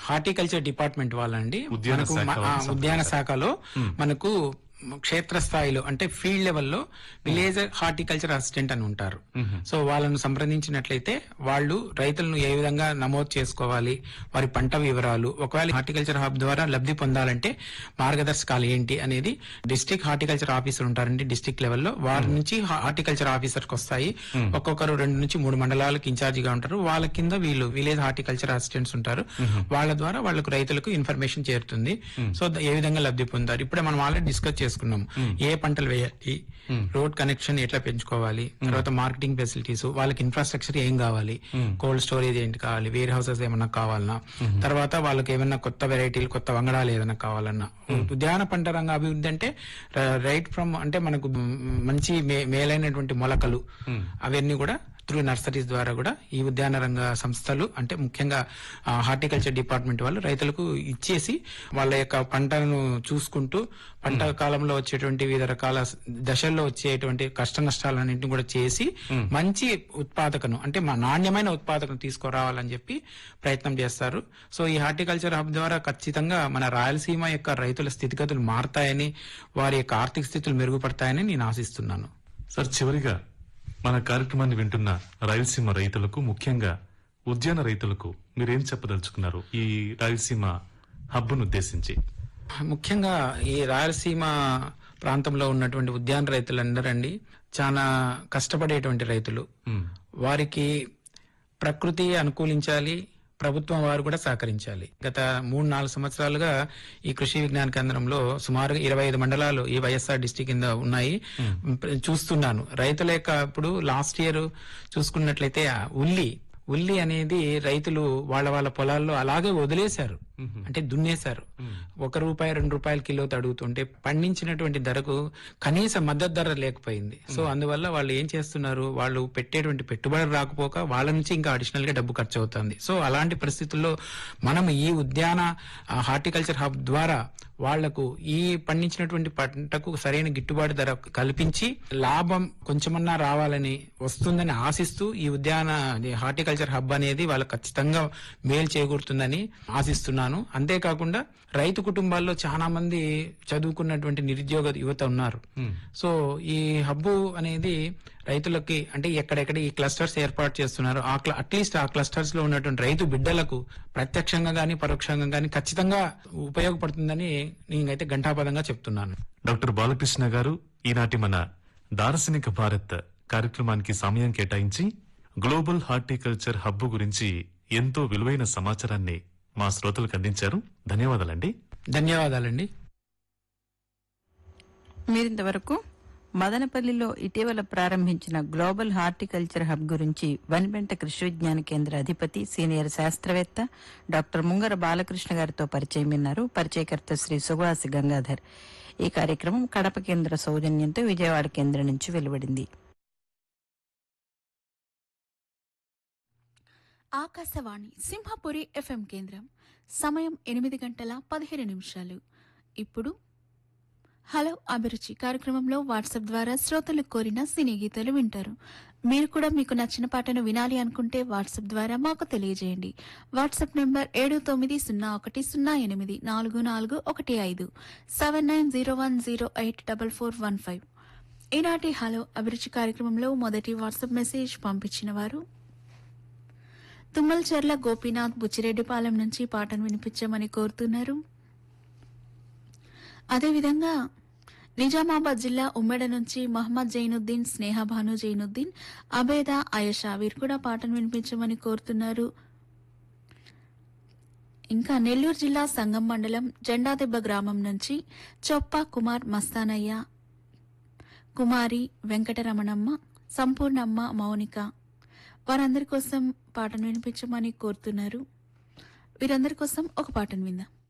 Horticulture department వాళ్ళండి ఉద్యాన మనకు శాఖ మ- ఆ, వాళ్ళని ఉద్యాన శాఖలో మనకు క్షేత్ర స్థాయిలో అంటే ఫీల్డ్ లెవెల్లో విలేజ్ హార్టికల్చర్ అసిస్టెంట్ అని ఉంటారు సో వాళ్ళను సంప్రదించినట్లయితే వాళ్ళు రైతులను ఏ విధంగా నమోదు చేసుకోవాలి వారి పంట వివరాలు ఒకవేళ హార్టికల్చర్ హబ్ ద్వారా లబ్ధి పొందాలంటే మార్గదర్శకాలు ఏంటి అనేది డిస్ట్రిక్ట్ హార్టికల్చర్ ఆఫీసర్ ఉంటారండి డిస్ట్రిక్ట్ లెవెల్లో వారి నుంచి హార్టికల్చర్ ఆఫీసర్కి వస్తాయి ఒక్కొక్కరు రెండు నుంచి మూడు మండలాలకు ఇన్ఛార్జిగా ఉంటారు వాళ్ళ కింద వీళ్ళు విలేజ్ హార్టికల్చర్ అసిస్టెంట్స్ ఉంటారు వాళ్ళ ద్వారా వాళ్ళకు రైతులకు ఇన్ఫర్మేషన్ చేరుతుంది సో ద- ఏ విధంగా లబ్ధి పొందారు ఇప్పుడే మనం ఆల్రెడీ డిస్కస్ చేసుకున్నాం ఏ పంటలు వేయాలి రోడ్ కనెక్షన్ ఎట్లా పెంచుకోవాలి తర్వాత మార్కెటింగ్ ఫెసిలిటీస్ వాళ్ళకి ఇన్ఫ్రాస్ట్రక్చర్ ఏం కావాలి కోల్డ్ స్టోరేజ్ ఏంటి కావాలి వేర్ హౌసెస్ ఏమన్నా కావాలన్నా తర్వాత వాళ్ళకి ఏమన్నా కొత్త వెరైటీలు కొత్త వంగడాలు ఏదైనా కావాలన్నా ఉద్యాన పంట రంగ అభివృద్ధి అంటే రైట్ ఫ్రమ్ అంటే మనకు మ్, మంచి మే- మేలైనటువంటి మొలకలు అవన్నీ కూడా త్రూ నర్సరీస్ ద్వారా కూడా ఈ ఉద్యాన రంగ సంస్థలు అంటే ముఖ్యంగా హార్టికల్చర్ డిపార్ట్మెంట్ వాళ్ళు రైతులకు ఇచ్చేసి వాళ్ళ యొక్క పంటను చూసుకుంటూ పంట కాలంలో వచ్చేటువంటి వివిధ రకాల స- దశల్లో వచ్చేటువంటి కష్ట నష్టాలన్నింటిని కూడా చేసి మంచి ఉత్పాదకను అంటే మా నాణ్యమైన ఉత్పాదకను తీసుకురావాలని చెప్పి ప్రయత్నం చేస్తారు సో ఈ హార్టికల్చర్ హబ్ ద్వారా ఖచ్చితంగా మన రాయలసీమ యొక్క రైతుల స్థితిగతులు మారతాయని వారి యొక్క ఆర్థిక స్థితులు మెరుగుపడతాయని నేను ఆశిస్తున్నాను సార్ చివరిగా మన కార్యక్రమాన్ని వింటున్న రాయలసీమ రైతులకు ముఖ్యంగా ఉద్యాన రైతులకు మీరేం చెప్పదలుచుకున్నారు ఈ రాయలసీమ హబ్బును ఉద్దేశించి ముఖ్యంగా ఈ రాయలసీమ ప్రాంతంలో ఉన్నటువంటి ఉద్యాన రైతులందరండి చాలా కష్టపడేటువంటి రైతులు మ్మ్. వారికి ప్రకృతి అనుకూలించాలి ప్రభుత్వం వారు కూడా సహకరించాలి గత మూడు నాలుగు సంవత్సరాలుగా ఈ కృషి విజ్ఞాన కేంద్రంలో సుమారుగా ఇరవై ఐదు మండలాలు ఈ వైఎస్ఆర్ డిస్టిక్ కింద ఉన్నాయి చూస్తున్నాను రైతుల యొక్క ఇప్పుడు లాస్ట్ ఇయర్ చూసుకున్నట్లయితే ఆ ఉల్లి ఉల్లి అనేది రైతులు వాళ్ళ వాళ్ళ పొలాల్లో అలాగే వదిలేశారు అంటే దున్నేశారు ఒక రూపాయి రెండు రూపాయల కిలో అడుగుతుంటే పండించినటువంటి ధరకు కనీస మద్దతు ధర లేకపోయింది సో అందువల్ల వాళ్ళు ఏం చేస్తున్నారు వాళ్ళు పెట్టేటువంటి పెట్టుబడి రాకపోక వాళ్ళ నుంచి ఇంకా అడిషనల్ గా డబ్బు ఖర్చు అవుతుంది సో అలాంటి పరిస్థితుల్లో మనం ఈ ఉద్యాన ఆ, హార్టికల్చర్ హబ్ ద్వారా వాళ్లకు ఈ పండించినటువంటి పంటకు సరైన గిట్టుబాటు ధర కల్పించి లాభం కొంచెమన్నా రావాలని వస్తుందని ఆశిస్తూ ఈ ఉద్యాన ఇది హార్టికల్చర్ హబ్ అనేది వాళ్ళకి ఖచ్చితంగా మేలు చేకూరుతుందని ఆశిస్తున్నాను అంతేకాకుండా రైతు కుటుంబాల్లో చాలా మంది చదువుకున్నటువంటి నిరుద్యోగ యువత ఉన్నారు సో ఈ హబ్బు అనేది రైతులకి అంటే ఎక్కడెక్కడ ఈ క్లస్టర్స్ ఏర్పాటు చేస్తున్నారు ఆ అట్లీస్ట్ ఆ క్లస్టర్స్ లో ఉన్నటువంటి రైతు బిడ్డలకు ప్రత్యక్షంగా గాని పరోక్షంగా గాని ఖచ్చితంగా ఉపయోగపడుతుందని నేనైతే ఘంటాపదంగా చెప్తున్నాను డాక్టర్ బాలకృష్ణ గారు ఈనాటి మన దార్శనిక భారత్ కార్యక్రమానికి సమయం కేటాయించి గ్లోబల్ హార్టికల్చర్ హబ్ గురించి ఎంతో విలువైన సమాచారాన్ని మా శ్రోతలకు అందించారు ధన్యవాదాలండి ధన్యవాదాలండి మీరింతవరకు మదనపల్లిలో ఇటీవల ప్రారంభించిన గ్లోబల్ హార్టికల్చర్ హబ్ గురించి వనిపెంట కృషి విజ్ఞాన కేంద్ర అధిపతి సీనియర్ శాస్త్రవేత్త డాక్టర్ ముంగర బాలకృష్ణ గారితో పరిచయం విన్నారు పరిచయకర్త శ్రీ సుభాసి గంగాధర్ ఈ కార్యక్రమం కడప కేంద్ర సౌజన్యంతో విజయవాడ కేంద్రం నుంచి వెలువడింది ఆకాశవాణి సింహపురి ఎఫ్ఎం కేంద్రం సమయం ఎనిమిది గంటల పదిహేను నిమిషాలు ఇప్పుడు హలో అభిరుచి కార్యక్రమంలో వాట్సాప్ ద్వారా శ్రోతలు కోరిన సినీ గీతాలు వింటారు మీరు కూడా మీకు నచ్చిన పాటను వినాలి అనుకుంటే వాట్సాప్ ద్వారా మాకు తెలియజేయండి వాట్సాప్ నెంబర్ ఏడు తొమ్మిది సున్నా ఒకటి సున్నా ఎనిమిది నాలుగు నాలుగు ఒకటి ఐదు seven nine zero one zero eight double four one five ఈనాటి హలో అభిరుచి కార్యక్రమంలో మొదటి వాట్సాప్ మెసేజ్ పంపించిన వారు తుమ్మలచెర్ల గోపీనాథ్ బుచ్చిరెడ్డిపాలెం నుంచి పాటను వినిపించమని కోరుతున్నారు అదేవిధంగా నిజామాబాద్ జిల్లా ఉమ్మెడ నుంచి మహమ్మద్ జైనుద్దీన్ స్నేహ భాను జైనుద్దీన్ అబేద ఆయేషా వీరు కూడా పాటను వినిపించమని కోరుతున్నారు ఇంకా నెల్లూరు జిల్లా సంగం మండలం జెండాదెబ్బ గ్రామం నుంచి చొప్ప కుమార్ మస్తానయ్య కుమారి వెంకటరమణమ్మ సంపూర్ణమ్మ మౌనిక వారందరి కోసం పాటను వినిపించమని కోరుతున్నారు వీరందరి కోసం ఒక పాటను విందాం